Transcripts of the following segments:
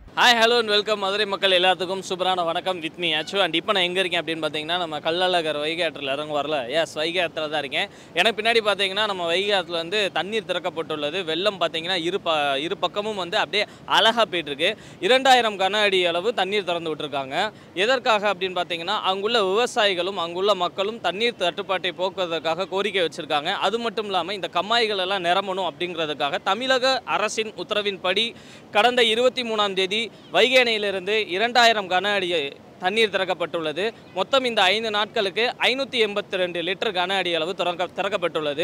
hi hello and welcome Madurai மக்கள் எல்லாத்துக்கும் சூப்பரான வணக்கம் வித் மீ ஆச்சு அண்ட் இப்போ நான் எங்கே இருக்கேன் அப்படின்னு பார்த்தீங்கன்னா நம்ம கள்ளழகர் வைகை ஆற்றில் இறங்க வரல எஸ் வைகை ஆற்றில் தான் இருக்கேன் எனக்கு பின்னாடி பார்த்தீங்கன்னா நம்ம வைகை ஆற்றில் வந்து தண்ணீர் திறக்கப்பட்டுள்ளது வெள்ளம் பார்த்தீங்கன்னா இரு ப இரு பக்கமும் வந்து அப்படியே அழகாக போயிட்டுருக்கு இரண்டாயிரம் கன அடி அளவு தண்ணீர் திறந்து விட்டுருக்காங்க எதற்காக அப்படின்னு பார்த்தீங்கன்னா அங்குள்ள விவசாயிகளும் அங்குள்ள மக்களும் தண்ணீர் தட்டுப்பாட்டை போக்குவதற்காக கோரிக்கை வச்சுருக்காங்க அது மட்டும் இல்லாமல் இந்த கம்மாய்கள் எல்லாம் நிரம்பணும் அப்படிங்கிறதுக்காக தமிழக அரசின் உத்தரவின்படி கடந்த இருபத்தி மூணாம் தேதி வைகை அணையிலிருந்து இரண்டாயிரம் கன அடி தண்ணீர் திறக்கப்பட்டுள்ளது மொத்தம் இந்த ஐந்து நாட்களுக்கு ஐநூற்றி எண்பத்தி ரெண்டு லிட்டர் கன அடி அளவு திறக்க திறக்கப்பட்டுள்ளது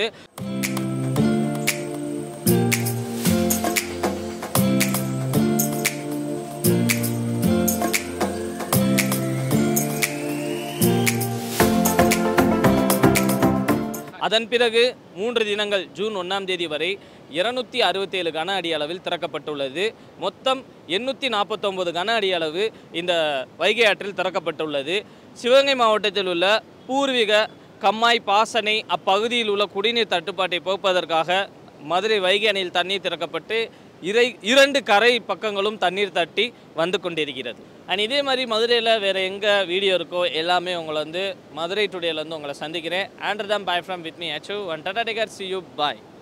அதன் பிறகு மூன்று தினங்கள் ஜூன் ஒன்றாம் தேதி வரை இருநூத்தி அறுபத்தேழு கன அடி அளவில் திறக்கப்பட்டுள்ளது மொத்தம் எண்ணூற்றி நாற்பத்தொம்பது கன அடி அளவு இந்த வைகை ஆற்றில் திறக்கப்பட்டுள்ளது சிவகங்கை மாவட்டத்தில் உள்ள பூர்வீக கம்மாய் பாசனை அப்பகுதியில் உள்ள குடிநீர் தட்டுப்பாட்டை போக்குவதற்காக மதுரை வைகை அணையில் தண்ணீர் திறக்கப்பட்டு இறை இரண்டு கரை பக்கங்களும் தண்ணீர் தட்டி வந்து கொண்டிருக்கிறது அண்ட் இதே மாதிரி மதுரையில் வேறு எங்கே வீடியோ இருக்கோ எல்லாமே உங்களை வந்து மதுரை டுடேலேருந்து உங்களை சந்திக்கிறேன் ஆண்டர் தம் பாய் ஃப்ரம் வித் மீ அச்சு ஒன் டாடா டேகர் சி யூ பாய்